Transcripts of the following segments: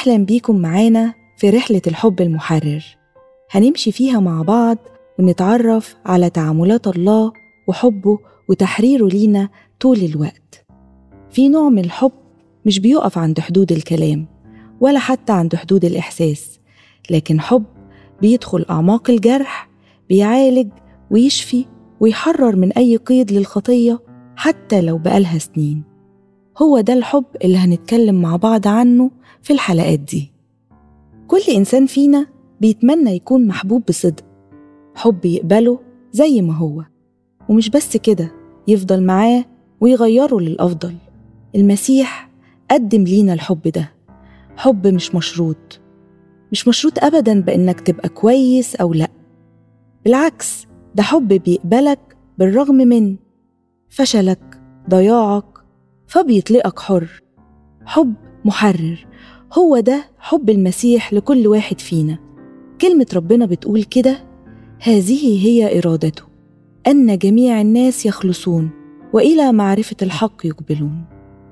أهلا بيكم معانا في رحلة الحب المحرر هنمشي فيها مع بعض ونتعرف على تعاملات الله وحبه وتحريره لينا طول الوقت في نوع من الحب مش بيقف عند حدود الكلام ولا حتى عند حدود الإحساس لكن حب بيدخل أعماق الجرح بيعالج ويشفي ويحرر من أي قيد للخطية حتى لو بقالها سنين هو ده الحب اللي هنتكلم مع بعض عنه في الحلقات دي كل إنسان فينا بيتمنى يكون محبوب بصدق حب يقبله زي ما هو ومش بس كده يفضل معاه ويغيره للأفضل المسيح قدم لينا الحب ده حب مش مشروط مش مشروط أبدا بإنك تبقى كويس أو لأ بالعكس ده حب بيقبلك بالرغم من فشلك ضياعك فبيطلقك حر حب محرر هو ده حب المسيح لكل واحد فينا كلمة ربنا بتقول كده هذه هي إرادته أن جميع الناس يخلصون وإلى معرفة الحق يقبلون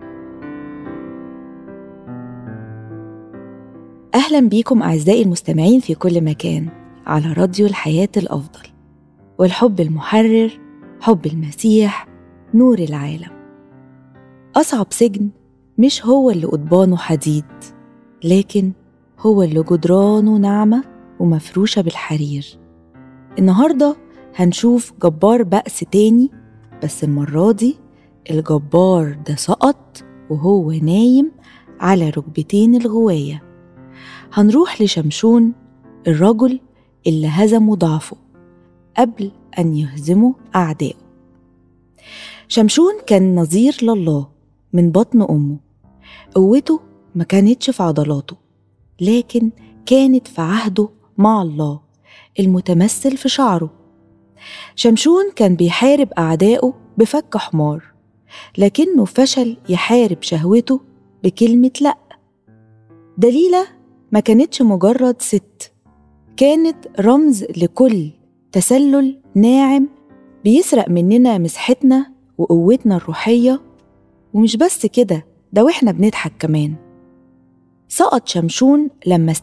أهلا بيكم أعزائي المستمعين في كل مكان على راديو الحياة الأفضل والحب المحرر حب المسيح نور العالم أصعب سجن مش هو اللي قضبانه حديد لكن هو اللي جدرانه ناعمة ومفروشة بالحرير النهاردة هنشوف جبار بأس تاني بس المرة دي الجبار ده سقط وهو نايم على ركبتين الغواية هنروح لشمشون الرجل اللي هزموا ضعفه قبل أن يهزموا أعدائه شمشون كان نظير لله من بطن أمه قوته ما كانتش في عضلاته لكن كانت في عهده مع الله المتمثل في شعره شمشون كان بيحارب أعدائه بفك حمار لكنه فشل يحارب شهوته بكلمة لأ دليلة ما كانتش مجرد ست كانت رمز لكل تسلل ناعم بيسرق مننا مسحتنا وقوتنا الروحية ومش بس كده ده واحنا بنضحك كمان سقط شمشون لما